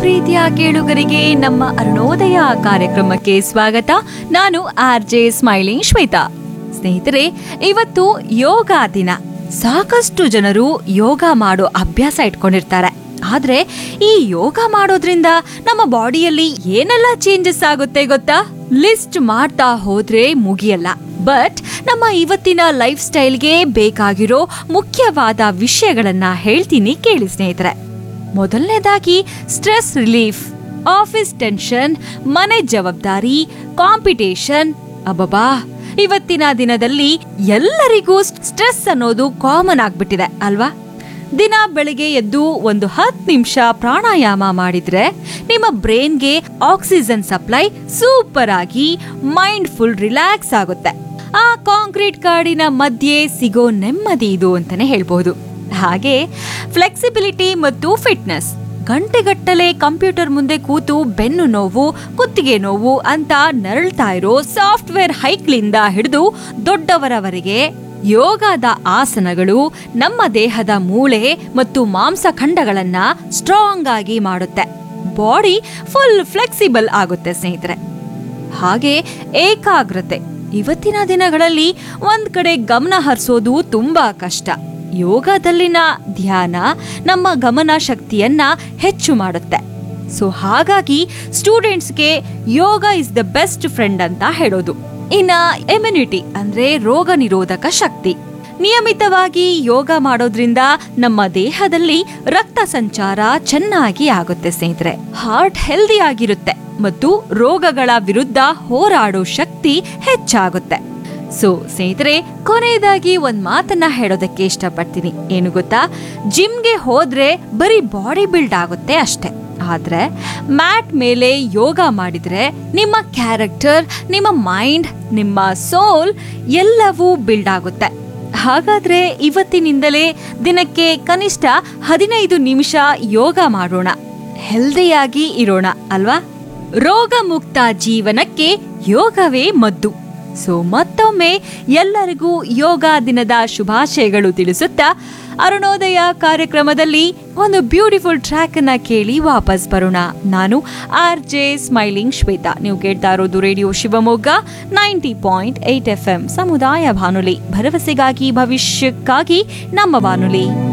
ಪ್ರೀತಿಯ ಕೇಳುಗರಿಗೆ ನಮ್ಮ ಅರುಣೋದಯ ಕಾರ್ಯಕ್ರಮಕ್ಕೆ ಸ್ವಾಗತ ನಾನು ಆರ್ ಜೆ ಸ್ಮೈಲಿಂಗ್ ಶ್ವೇತಾ ಸ್ನೇಹಿತರೆ ಇವತ್ತು ಯೋಗ ದಿನ ಸಾಕಷ್ಟು ಜನರು ಯೋಗ ಮಾಡೋ ಅಭ್ಯಾಸ ಇಟ್ಕೊಂಡಿರ್ತಾರೆ ಆದ್ರೆ ಈ ಯೋಗ ಮಾಡೋದ್ರಿಂದ ನಮ್ಮ ಬಾಡಿಯಲ್ಲಿ ಏನೆಲ್ಲ ಚೇಂಜಸ್ ಆಗುತ್ತೆ ಗೊತ್ತಾ ಲಿಸ್ಟ್ ಮಾಡ್ತಾ ಹೋದ್ರೆ ಮುಗಿಯಲ್ಲ ಬಟ್ ನಮ್ಮ ಇವತ್ತಿನ ಲೈಫ್ ಸ್ಟೈಲ್ಗೆ ಬೇಕಾಗಿರೋ ಮುಖ್ಯವಾದ ವಿಷಯಗಳನ್ನ ಹೇಳ್ತೀನಿ ಕೇಳಿ ಸ್ನೇಹಿತರೆ ಮೊದಲನೇದಾಗಿ ಸ್ಟ್ರೆಸ್ ರಿಲೀಫ್ ಆಫೀಸ್ ಟೆನ್ಷನ್ ಮನೆ ಜವಾಬ್ದಾರಿ ಕಾಂಪಿಟೇಷನ್ ಅಬ್ಬಬಾ ಇವತ್ತಿನ ದಿನದಲ್ಲಿ ಎಲ್ಲರಿಗೂ ಸ್ಟ್ರೆಸ್ ಅನ್ನೋದು ಕಾಮನ್ ಆಗ್ಬಿಟ್ಟಿದೆ ಅಲ್ವಾ ದಿನ ಬೆಳಿಗ್ಗೆ ಎದ್ದು ಒಂದು ಹತ್ತು ನಿಮಿಷ ಪ್ರಾಣಾಯಾಮ ಮಾಡಿದ್ರೆ ನಿಮ್ಮ ಬ್ರೈನ್ಗೆ ಆಕ್ಸಿಜನ್ ಸಪ್ಲೈ ಸೂಪರ್ ಆಗಿ ಮೈಂಡ್ ಫುಲ್ ರಿಲ್ಯಾಕ್ಸ್ ಆಗುತ್ತೆ ಆ ಕಾಂಕ್ರೀಟ್ ಕಾಡಿನ ಮಧ್ಯೆ ಸಿಗೋ ನೆಮ್ಮದಿ ಇದು ಅಂತಾನೆ ಹೇಳ್ಬಹುದು ಹಾಗೆ ಫ್ಲೆಕ್ಸಿಬಿಲಿಟಿ ಮತ್ತು ಫಿಟ್ನೆಸ್ ಗಂಟೆಗಟ್ಟಲೆ ಕಂಪ್ಯೂಟರ್ ಮುಂದೆ ಕೂತು ಬೆನ್ನು ನೋವು ಕುತ್ತಿಗೆ ನೋವು ಅಂತ ನರಳ್ತಾ ಇರೋ ಸಾಫ್ಟ್ವೇರ್ ಹೈಕ್ಲಿಂದ ಹಿಡಿದು ದೊಡ್ಡವರವರೆಗೆ ಯೋಗದ ಆಸನಗಳು ನಮ್ಮ ದೇಹದ ಮೂಳೆ ಮತ್ತು ಮಾಂಸಖಂಡಗಳನ್ನ ಸ್ಟ್ರಾಂಗ್ ಆಗಿ ಮಾಡುತ್ತೆ ಬಾಡಿ ಫುಲ್ ಫ್ಲೆಕ್ಸಿಬಲ್ ಆಗುತ್ತೆ ಸ್ನೇಹಿತರೆ ಹಾಗೆ ಏಕಾಗ್ರತೆ ಇವತ್ತಿನ ದಿನಗಳಲ್ಲಿ ಒಂದ್ ಕಡೆ ಗಮನ ಹರಿಸೋದು ತುಂಬಾ ಕಷ್ಟ ಯೋಗದಲ್ಲಿನ ಧ್ಯಾನ ನಮ್ಮ ಗಮನ ಶಕ್ತಿಯನ್ನ ಹೆಚ್ಚು ಮಾಡುತ್ತೆ ಸೊ ಹಾಗಾಗಿ ಸ್ಟೂಡೆಂಟ್ಸ್ಗೆ yoga is the best friend ಅಂತ ಹೇಳೋದು ಇನ್ನ ಇಮ್ಯುನಿಟಿ ಅಂದ್ರೆ ರೋಗ ನಿರೋಧಕ ಶಕ್ತಿ ನಿಯಮಿತವಾಗಿ ಯೋಗ ಮಾಡೋದ್ರಿಂದ ನಮ್ಮ ದೇಹದಲ್ಲಿ ರಕ್ತ ಸಂಚಾರ ಚೆನ್ನಾಗಿ ಆಗುತ್ತೆ ಸ್ನೇಹಿತರೆ ಹಾರ್ಟ್ ಹೆಲ್ದಿ ಆಗಿರುತ್ತೆ ಮತ್ತು ರೋಗಗಳ ವಿರುದ್ಧ ಹೋರಾಡೋ ಶಕ್ತಿ ಹೆಚ್ಚಾಗುತ್ತೆ ಸೊ ಸ್ನೇಹಿತರೆ ಕೊನೆಯದಾಗಿ ಒಂದ್ ಮಾತನ್ನ ಹೇಳೋದಕ್ಕೆ ಇಷ್ಟಪಡ್ತೀನಿ ಏನು ಗೊತ್ತಾ ಜಿಮ್ಗೆ ಹೋದ್ರೆ ಬರೀ ಬಾಡಿ ಬಿಲ್ಡ್ ಆಗುತ್ತೆ ಅಷ್ಟೇ ಆದ್ರೆ ಮ್ಯಾಟ್ ಮೇಲೆ ಯೋಗ ಮಾಡಿದ್ರೆ ನಿಮ್ಮ ಕ್ಯಾರೆಕ್ಟರ್ ನಿಮ್ಮ ಮೈಂಡ್ ನಿಮ್ಮ ಸೋಲ್ ಎಲ್ಲವೂ ಬಿಲ್ಡ್ ಆಗುತ್ತೆ ಹಾಗಾದ್ರೆ ಇವತ್ತಿನಿಂದಲೇ ದಿನಕ್ಕೆ ಕನಿಷ್ಠ ಹದಿನೈದು ನಿಮಿಷ ಯೋಗ ಮಾಡೋಣ ಹೆಲ್ದಿಯಾಗಿ ಇರೋಣ ಅಲ್ವಾ ರೋಗ ಮುಕ್ತ ಜೀವನಕ್ಕೆ ಯೋಗವೇ ಮದ್ದು ಸೊ ಮತ್ತೊಮ್ಮೆ ಎಲ್ಲರಿಗೂ ಯೋಗ ದಿನದ ಶುಭಾಶಯಗಳು ತಿಳಿಸುತ್ತಾ ಅರುಣೋದಯ ಕಾರ್ಯಕ್ರಮದಲ್ಲಿ ಒಂದು ಬ್ಯೂಟಿಫುಲ್ ಟ್ರ್ಯಾಕ್ ಅನ್ನ ಕೇಳಿ ವಾಪಸ್ ಬರೋಣ ನಾನು ಆರ್ ಜೆ ಸ್ಮೈಲಿಂಗ್ ಶ್ವೇತಾ ನೀವು ಕೇಳ್ತಾ ಇರೋದು radio Shivamogga ninety point eight F M ಸಮುದಾಯ ಬಾನುಲಿ ಭರವಸೆಗಾಗಿ ಭವಿಷ್ಯಕ್ಕಾಗಿ ನಮ್ಮ ಬಾನುಲಿ